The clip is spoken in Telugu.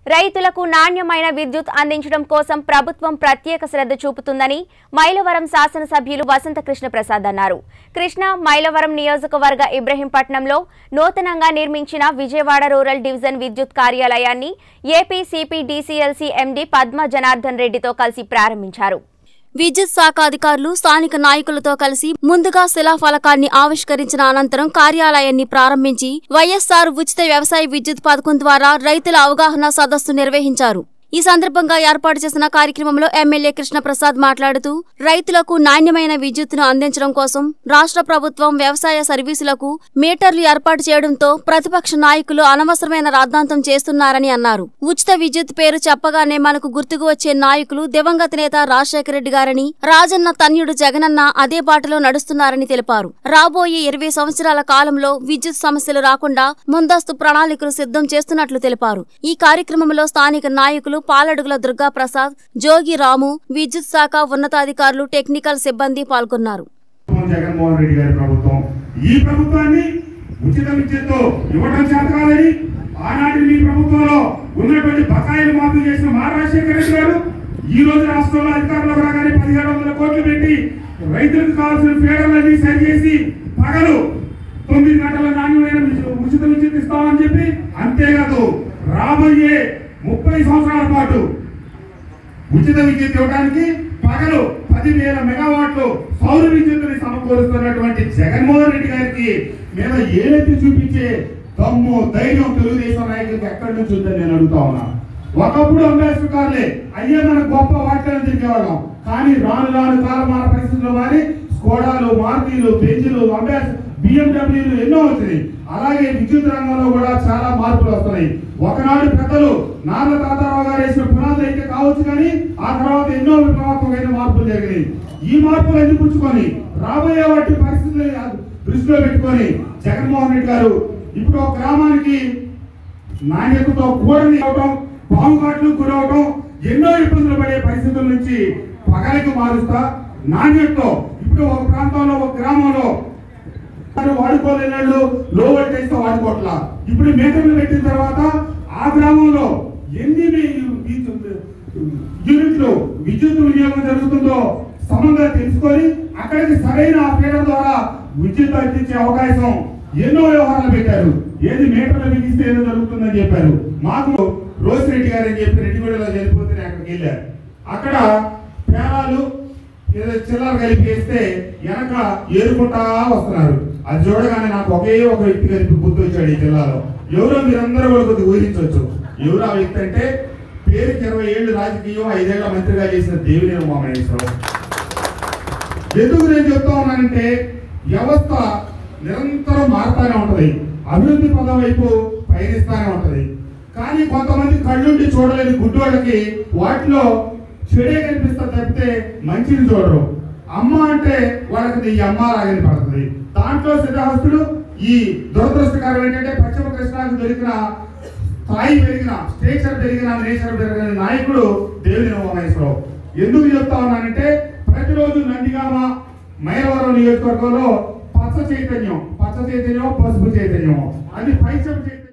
రైతులకు నాణ్యమైన విద్యుత్ అందించడం కోసం ప్రభుత్వం ప్రత్యేక శ్రద్ధ చూపుతుందని మైలవరం శాసనసభ్యులు వసంత కృష్ణ ప్రసాద్ అన్నారు కృష్ణ మైలవరం నియోజకవర్గ ఇబ్రహీంపట్నంలో నూతనంగా నిర్మించిన విజయవాడ రూరల్ డివిజన్ విద్యుత్ కార్యాలయాన్ని ఏపీ సిపిడిసిఎల్సి ఎండీ పద్మ జనార్దన్ రెడ్డితో కలిసి ప్రారంభించారు విద్యుత్ శాఖ అధికారులు స్థానిక నాయకులతో కలిసి ముందుగా శిలాఫలకాన్ని ఆవిష్కరించిన అనంతరం కార్యాలయాన్ని ప్రారంభించి వైఎస్సార్ ఉచిత వ్యవసాయ విద్యుత్ పథకం ద్వారా రైతుల అవగాహన సదస్సు నిర్వహించారు ఈ సందర్భంగా ఏర్పాటు చేసిన కార్యక్రమంలో ఎమ్మెల్యే కృష్ణప్రసాద్ మాట్లాడుతూ రైతులకు నాణ్యమైన విద్యుత్తును అందించడం కోసం రాష్ట్ర ప్రభుత్వం వ్యవసాయ సర్వీసులకు మీటర్లు ఏర్పాటు చేయడంతో ప్రతిపక్ష నాయకులు అనవసరమైన రాద్ధాంతం చేస్తున్నారని అన్నారు ఉచిత విద్యుత్ పేరు చెప్పగానే మనకు గుర్తుకు వచ్చే నాయకులు దివంగత నేత రాజశేఖర రెడ్డి గారని రాజన్న తన్యుడు జగనన్న అదే బాటలో నడుస్తున్నారని తెలిపారు రాబోయే ఇరవై సంవత్సరాల కాలంలో విద్యుత్ సమస్యలు రాకుండా ముందస్తు ప్రణాళికలు సిద్ధం చేస్తున్నట్లు తెలిపారు ఈ కార్యక్రమంలో స్థానిక నాయకులు పాలడుగుల దుర్గా ప్రసాద్ జోగి రాము విద్యుత్ శాఖ ఉన్నతాధికారులు టెక్నికల్ సిబ్బంది పాల్గొన్నారు ప్రభుత్వం జగన్మోహన్ రెడ్డి గారి ప్రభుత్వం ఈ ప్రభుత్వాన్ని ఉచిత విద్యుత్తు ఇవ్వడం చేత కాదని ఆనాటి మీ ప్రభుత్వంలో ఉన్నటువంటి బకాయిలు మాఫీ చేసిన మా రాజశేఖర రెడ్డి గారు ఈ రోజు రాష్ట్రంలో అధికారంలోకి రాగానే పదిహేడు వందల కోట్లు పెట్టి రైతులకు కావాల్సిన ఫీడర్లన్నీ సరిచేసి పగలు తొమ్మిది గంటల నాణ్యమైన విద్యు- ఉచిత విద్యుత్ ఇస్తామని చెప్పి అంతేకాదు రాబోయే ముప్పై సంవత్సరాల పాటు ఉచిత విద్యుత్ ఇవ్వడానికి పగలు పదివేల మెగావాట్లు సౌర విద్యుత్తుని సమకూరుస్తున్నటువంటి జగన్మోహన్ రెడ్డి గారికి మేము ఏలెత్తి చూపించే దమ్ము ధైర్యం తెలుగుదేశం నాయకులకు ఎక్కడి నుంచి ఉందని నేను అడుగుతా ఉన్నా ఒకప్పుడు అంబేద్కర్ కార్లే అయ్యే మన గొప్ప వాక్యాలు తిరిగేవాళ్ళం కానీ రాను రాను కాలమాన పరిస్థితుల్లో మారి స్కోడాలు మార్తీలు బెంజులు అంబేద్కర్ బిఎండబ్ల్యూలు ఎన్నో వచ్చినాయి అలాగే విద్యుత్ రంగంలో కూడా చాలా మార్పులు వస్తున్నాయి ఒకనాడు పెద్దలు నాన్న తాతారావు గారు వేసిన పునాదులు అయితే కావచ్చు కానీ ఆ తర్వాత ఎన్నో విప్లవాత్మకమైన మార్పులు జరిగినాయి ఈ మార్పులు అందిపుచ్చుకొని రాబోయే వాటి పరిస్థితులు దృష్టిలో పెట్టుకొని జగన్మోహన్ రెడ్డి గారు ఇప్పుడు ఒక గ్రామానికి నాణ్యతతో కూడని అవటం పాముకాట్లు గురవటం ఎన్నో ఇబ్బందులు పడే పరిస్థితుల నుంచి పగలకి మారుస్తా నాణ్యతతో ఇప్పుడు ఒక ప్రాంతంలో ఒక గ్రామంలో వారు వాడుకోలేని వాళ్ళు లో వోల్టేజ్ తో వాడుకోవట్లా ఇప్పుడు మీటర్లు పెట్టిన తర్వాత ఆ గ్రామంలో ఎన్ని మీ- విద్యుత్ యూనిట్లు విద్యుత్ వినియోగం జరుగుతుందో సమంగా తెలుసుకొని అక్కడికి సరైన ఆ ఫీడర్ ద్వారా విద్యుత్ అందించే అవకాశం ఎన్నో వ్యవహారాలు పెట్టారు ఏది మీటర్లు బిగిస్తే ఏదో జరుగుతుందని చెప్పారు మాకు రోసిరెడ్డి గారు అని చెప్పి రెడ్డిగూడలో చనిపోతే నేను అక్కడికి వెళ్ళారు అక్కడ పేరాలు ఏదో చిల్లర కలిపి వేస్తే వెనక ఏరుకుంటా వస్తున్నారు అది చూడగానే నాకు ఒకే ఒక వ్యక్తి కలిపి గుర్తు వచ్చాడు ఈ జిల్లాలో ఎవరో మీరందరూ కూడా కొద్దిగా ఊహించవచ్చు ఎవరు ఆ వ్యక్తి అంటే పేరుకి ఇరవై ఏళ్ళు రాజకీయం ఐదేళ్ల మంత్రిగా చేసిన దేవినేని ఉమామహేశ్వరరావు ఎందుకు నేను చెప్తా ఉన్నానంటే వ్యవస్థ నిరంతరం మారుతానే ఉంటది అభివృద్ధి పదం వైపు పయనిస్తానే ఉంటది కానీ కొంతమంది కళ్ళుండి చూడలేని గుడ్డోళ్ళకి వాటిలో చెడే కనిపిస్తా తప్పితే మంచిని చూడరు అమ్మ అంటే వాళ్ళకి ఈ అమ్మ లాగని పడుతుంది దాంట్లో సిద్ధహస్తుడు ఈ దురదృష్టకరం ఏంటంటే పశ్చిమ కృష్ణాకు దొరికిన స్థాయి పెరిగిన స్టేచర్ పెరిగిన నేచర్ పెరిగిన నాయకుడు దేవిని ఉమామహేశ్వరరావు ఎందుకు చెప్తా ఉన్నానంటే ప్రతిరోజు నందిగామ మైలవరం నియోజకవర్గంలో పచ్చ చైతన్యం పచ్చ చైతన్యం పసుపు చైతన్యం అది పైచం చైతన్యం